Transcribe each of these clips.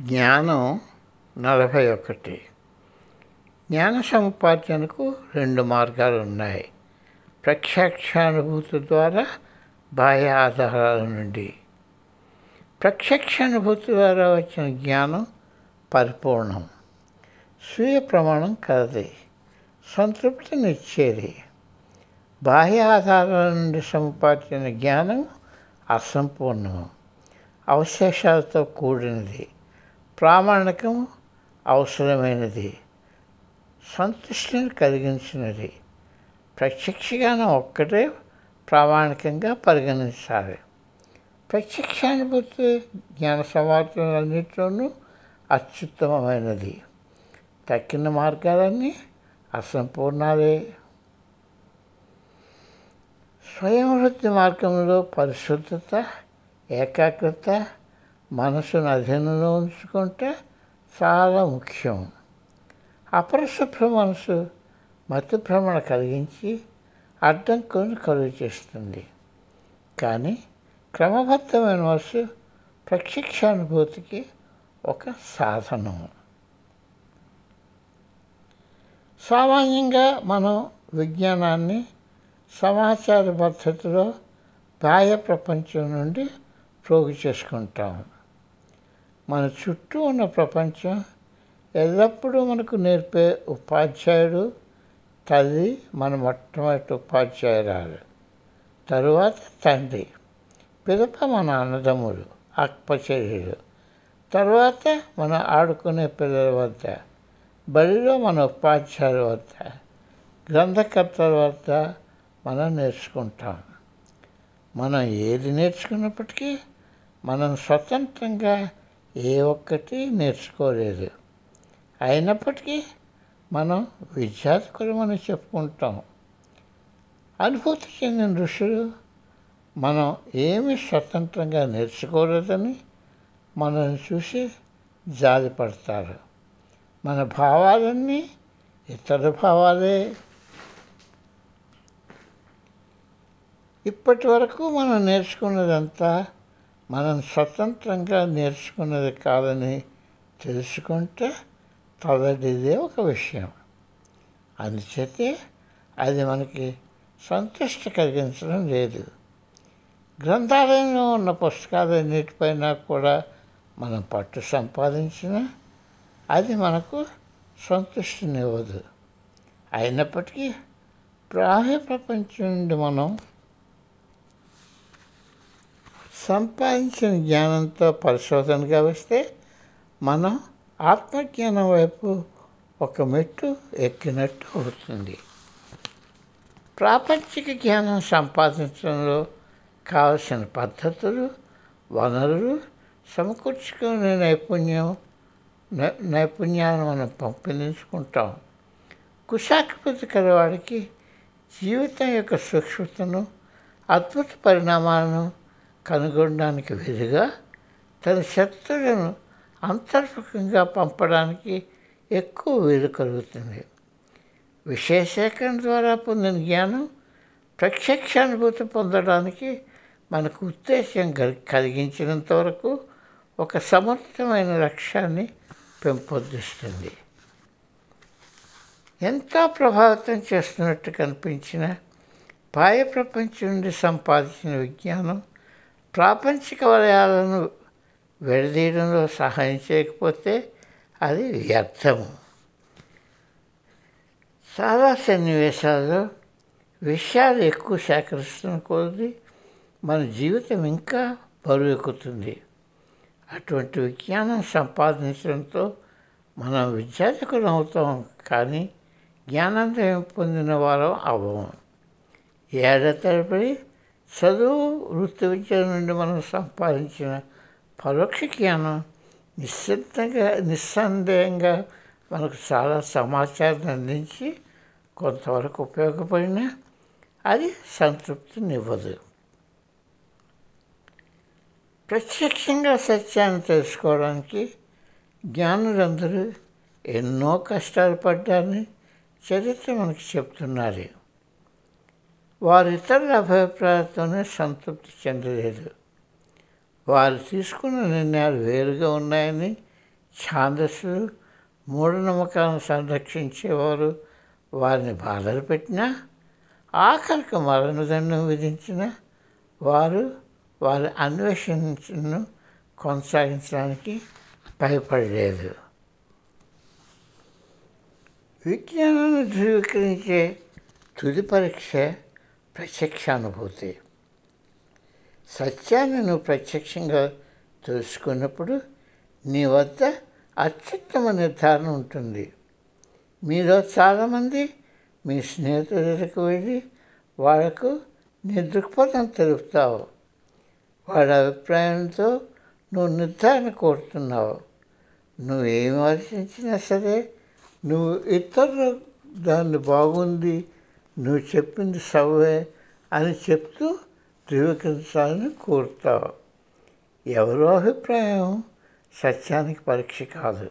జ్ఞానం నలభై ఒకటి జ్ఞాన సముపార్జనకు రెండు మార్గాలు ఉన్నాయి ప్రత్యక్షానుభూతి ద్వారా బాహ్య ఆధారాల నుండి ప్రత్యక్షానుభూతి ద్వారా వచ్చిన జ్ఞానం పరిపూర్ణం స్వీయ ప్రమాణం కలది సంతృప్తినిచ్చేది బాహ్య ఆధారాల నుండి సముపార్చిన జ్ఞానం అసంపూర్ణము అవశేషాలతో కూడినది ప్రామాణికం అవసరమైనది సంతృష్టిని కలిగించినది ప్రత్యక్ష జ్ఞానం ఒక్కటే ప్రామాణికంగా పరిగణించాలి ప్రత్యక్షానుభూతి జ్ఞాన సమాచారాలన్నింటిలోనూ అత్యుత్తమమైనది తక్కిన మార్గాలన్నీ అసంపూర్ణాలే స్వయం వృత్తి మార్గంలో పరిశుద్ధత ఏకాగ్రత మనసును అధీనంలో ఉంచుకుంటే చాలా ముఖ్యం అపరిశుభ్ర మనసు మతి భ్రమణ కలిగించి అడ్డంకులను కలుగు చేస్తుంది కానీ క్రమబద్ధమైన మనసు ప్రత్యక్షానుభూతికి ఒక సాధనం సామాన్యంగా మనం విజ్ఞానాన్ని సమాచార పద్ధతిలో బాహ్య ప్రపంచం నుండి ప్రోగు చేసుకుంటాం మన చుట్టూ ఉన్న ప్రపంచం ఎల్లప్పుడూ మనకు నేర్పే ఉపాధ్యాయుడు తల్లి మన మొట్టమొదటి ఉపాధ్యాయురాలు తరువాత తండ్రి పిదప మన అన్నదమ్ముడు అక్పచర్యులు తర్వాత మన ఆడుకునే పిల్లల వద్ద బడిలో మన ఉపాధ్యాయుల వద్ద గ్రంథకర్తల వద్ద మనం నేర్చుకుంటాం మనం ఏది నేర్చుకున్నప్పటికీ మనం స్వతంత్రంగా ఏ ఒక్కటి నేర్చుకోలేదు అయినప్పటికీ మనం విద్యార్థులమని చెప్పుకుంటాం అనుభూతి చెందిన ఋషులు మనం ఏమి స్వతంత్రంగా నేర్చుకోలేదని మనల్ని చూసి జాలిపడతారు మన భావాలన్నీ ఇతర భావాలే ఇప్పటి వరకు మనం నేర్చుకున్నదంతా మనం స్వతంత్రంగా నేర్చుకున్నది కాదని తెలుసుకుంటే తదడిదే ఒక విషయం అందుచేతే అది మనకి సంతృష్టి కలిగించడం లేదు గ్రంథాలయంలో ఉన్న పుస్తకాలన్నిటిపైన కూడా మనం పట్టు సంపాదించిన అది మనకు సంతృష్టినివ్వదు అయినప్పటికీ బాహ్య ప్రపంచం నుండి మనం సంపాదించిన జ్ఞానంతో పరిశోధనగా వస్తే మనం ఆత్మజ్ఞానం వైపు ఒక మెట్టు ఎక్కినట్టు అవుతుంది ప్రాపంచిక జ్ఞానం సంపాదించడంలో కావలసిన పద్ధతులు వనరులు సమకూర్చుకునే నైపుణ్యం నై- నైపుణ్యాన్ని మనం పంపిణించుకుంటాం కుశాకృతి కలవాడికి జీవితం యొక్క సూక్ష్మతను అద్భుత పరిణామాలను కనుగొనడానికి విధిగా తన శక్తులను అంతర్ముఖంగా పంపడానికి ఎక్కువ వీలు కలుగుతుంది విశేషీకరణ ద్వారా పొందిన జ్ఞానం ప్రత్యక్షానుభూతి పొందడానికి మనకు ఉద్దేశం కల్- కలిగించినంత వరకు ఒక సమర్థమైన లక్ష్యాన్ని పెంపొందిస్తుంది ఎంతో ప్రభావితం చేస్తున్నట్టు కనిపించిన బాహ్య ప్రపంచం నుండి సంపాదించిన విజ్ఞానం ప్రాపంచిక వలయాలను విడదీయడంలో సహాయం చేయకపోతే అది వ్యర్థము చాలా సన్నివేశాల్లో విషయాలు ఎక్కువ సేకరిస్తున్న కొద్దీ మన జీవితం ఇంకా బరువు ఎక్కుతుంది అటువంటి విజ్ఞానం సంపాదించడంతో మనం విద్యార్థులు అవుతాం కానీ జ్ఞానాంతరం పొందిన వారం అవ్వము ఏడాది తరబడి చదువు వృత్తి విద్య నుండి మనం సంపాదించిన పరోక్ష జ్ఞానం నిశ్చితంగా నిస్సందేహంగా మనకు చాలా సమాచారాన్ని అందించి కొంతవరకు ఉపయోగపడినా అది సంతృప్తినివ్వదు ప్రత్యక్షంగా సత్యాన్ని తెలుసుకోవడానికి జ్ఞానులందరూ ఎన్నో కష్టాలు పడ్డారని చరిత్ర మనకు చెప్తున్నారు వారు ఇతరుల అభిప్రాయాలతోనే సంతృప్తి చెందలేదు వారు తీసుకున్న నిర్ణయాలు వేరుగా ఉన్నాయని ఛాందస్సులు మూఢనమ్మకాలను సంరక్షించేవారు వారిని బాధలు పెట్టినా ఆఖరికి మరణదండం విధించిన వారు వారి అన్వేషణను కొనసాగించడానికి భయపడలేదు విజ్ఞానాన్ని ధృవీకరించే తుది పరీక్ష ప్రత్యక్షానుభూతి సత్యాన్ని నువ్వు ప్రత్యక్షంగా తెలుసుకున్నప్పుడు నీ వద్ద అత్యుత్తమ నిర్ధారణ ఉంటుంది మీలో చాలామంది మీ స్నేహితుల దగ్గరకు వెళ్ళి వాళ్లకు నీ దృక్పథం తెలుపుతావు వాడి అభిప్రాయంతో నువ్వు నిర్ధారణ కోరుతున్నావు నువ్వు ఏం ఆలోచించినా సరే నువ్వు ఇతరులు దాన్ని బాగుంది నువ్వు చెప్పింది సవ్వే అని చెప్తూ ధృవీకరించాలని కోరుతావు ఎవరో అభిప్రాయం సత్యానికి పరీక్ష కాదు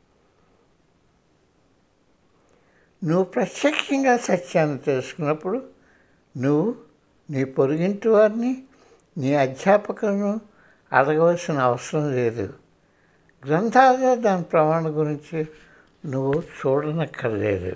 నువ్వు ప్రత్యక్షంగా సత్యాన్ని తెలుసుకున్నప్పుడు నువ్వు నీ పొరుగింటి వారిని నీ అధ్యాపకులను అడగవలసిన అవసరం లేదు గ్రంథాలలో దాని ప్రమాణం గురించి నువ్వు చూడనక్కర్లేదు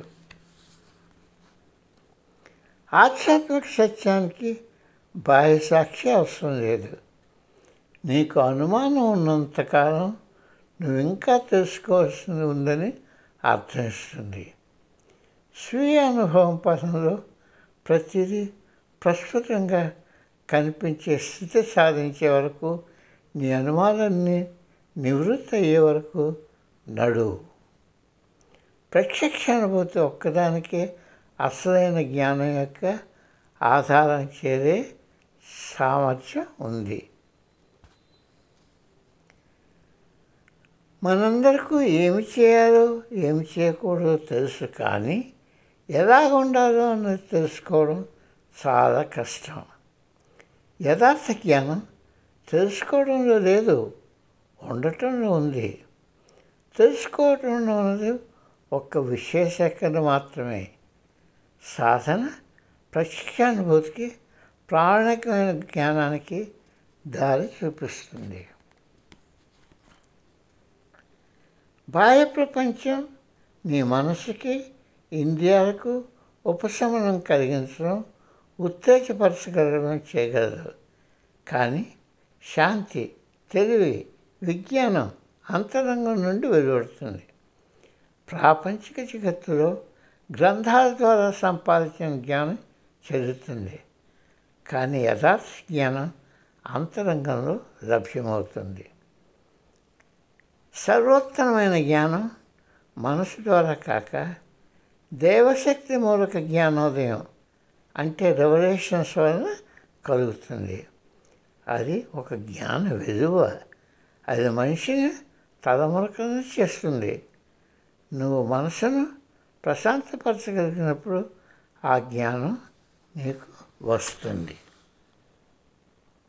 ఆధ్యాత్మిక సత్యానికి బాహ్య సాక్షి అవసరం లేదు నీకు అనుమానం ఉన్నంతకాలం నువ్వు ఇంకా తెలుసుకోవాల్సింది ఉందని అర్థమిస్తుంది స్వీయ అనుభవం పదంలో ప్రతిదీ ప్రస్ఫుటంగా కనిపించే స్థితి సాధించే వరకు నీ అనుమానాన్ని నివృత్తి అయ్యే వరకు నడువు ప్రత్యక్ష అనుభూతి ఒక్కదానికే అసలైన జ్ఞానం యొక్క ఆధారం చేరే సామర్థ్యం ఉంది మనందరికీ ఏమి చేయాలో ఏమి చేయకూడదో తెలుసు కానీ ఎలా ఉండాలో అన్నది తెలుసుకోవడం చాలా కష్టం యథార్థ జ్ఞానం తెలుసుకోవడంలో లేదు ఉండటంలో ఉంది తెలుసుకోవటంలో ఉన్నది ఒక్క విశేషకరణ మాత్రమే సాధన ప్రత్యక్షానుభూతికి ప్రామాణికమైన జ్ఞానానికి దారి చూపిస్తుంది బాహ్య ప్రపంచం నీ మనసుకి ఇంద్రియాలకు ఉపశమనం కలిగించడం ఉత్తేజపరచగలగడం చేయగలదు కానీ శాంతి తెలివి విజ్ఞానం అంతరంగం నుండి వెలువడుతుంది ప్రాపంచిక జగత్తులో గ్రంథాల ద్వారా సంపాదించిన జ్ఞానం చెల్లుతుంది కానీ యథార్థ జ్ఞానం అంతరంగంలో లభ్యమవుతుంది సర్వోత్తమైన జ్ఞానం మనసు ద్వారా కాక దేవశక్తి మూలక జ్ఞానోదయం అంటే రెవల్యూషన్స్ వలన కలుగుతుంది అది ఒక జ్ఞాన విలువ అది మనిషిని తలమురకలను చేస్తుంది నువ్వు మనసును ప్రశాంతపరచగలిగినప్పుడు ఆ జ్ఞానం నీకు వస్తుంది